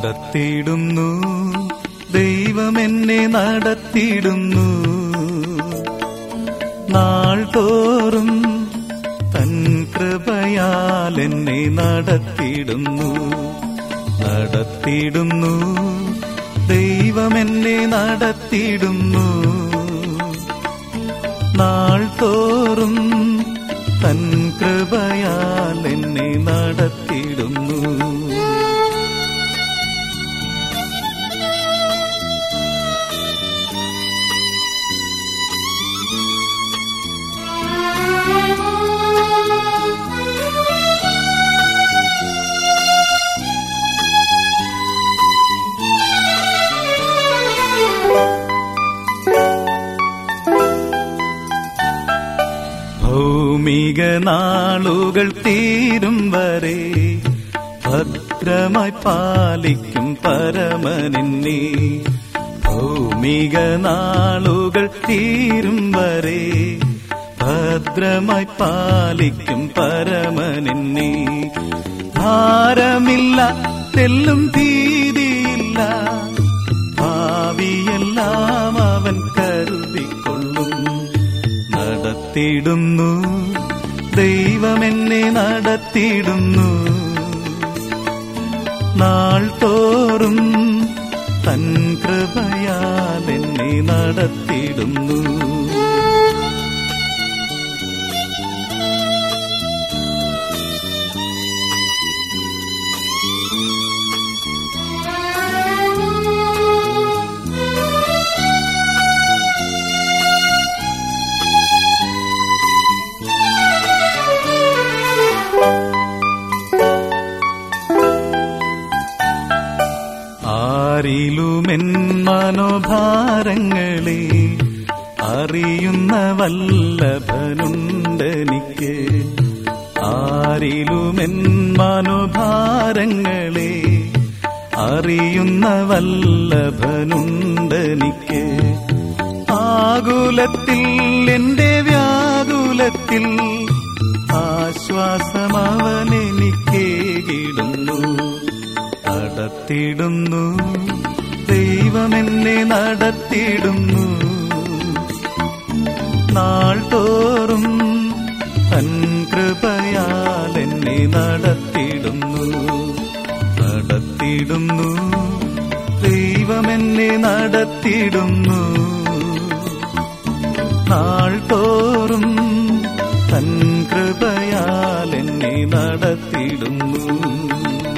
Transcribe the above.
നടത്തിയിടുന്നു ദൈവം എന്നെ നടത്തിയിടുന്നു നാൾ തോറും തൻ കൃപയാൽ എന്നെ നടത്തിയിടുന്നു നടത്തിയിടുന്നു ദൈവം എന്നെ നടത്തിയിടുന്നു നാൾ തോറും തൻ കൃപയാൽ എന്നെ നടത്തിയിടുന്നു ഭൗമിക നാളുകൾ തീരും വരെ ഭദ്രമായി പാലിക്കും പരമനെന്നെ ഭൗമിക നാളുകൾ തീരും വരെ ഭദ്രമായി പാലിക്കും പരമനെന്നെ ഭാരമില്ല തെല്ലും ഭീതിയില്ല ഭാവിയെല്ലാം അവൻ കരുതിക്കൊള്ളും നടത്തിയിടുന്നു ദൈവമെന്നെ നടത്തിയിടുന്നു നാൾ തോറും തൻ കൃപയാൽ എന്നെ നടത്തിയിടുന്നു ആരിലുമെൻ മനോഭാരങ്ങളെ അറിയുന്ന വല്ലഭനുണ്ടെനിക്ക് ആരിലുമെൻ മനോഭാരങ്ങളെ അറിയുന്ന വല്ലഭനുണ്ടെനിക്ക് ആകുലത്തിൽ എന്റെ വ്യാകുലത്തിൽ ആശ്വാസമവനെനിക്കേകിടുന്നു നടത്തിയിടുന്നു ദൈവമെന്നെ നടത്തിയിടുന്നു നാൾ തോറും തൻ കൃപയാൽ എന്നെ നടത്തിയിടുന്നു നടത്തിയിടുന്നു ദൈവമെന്നെ നടത്തിയിടുന്നു നാൾ തോറും തൻ കൃപയാൽ എന്നെ നടത്തിയിടുന്നു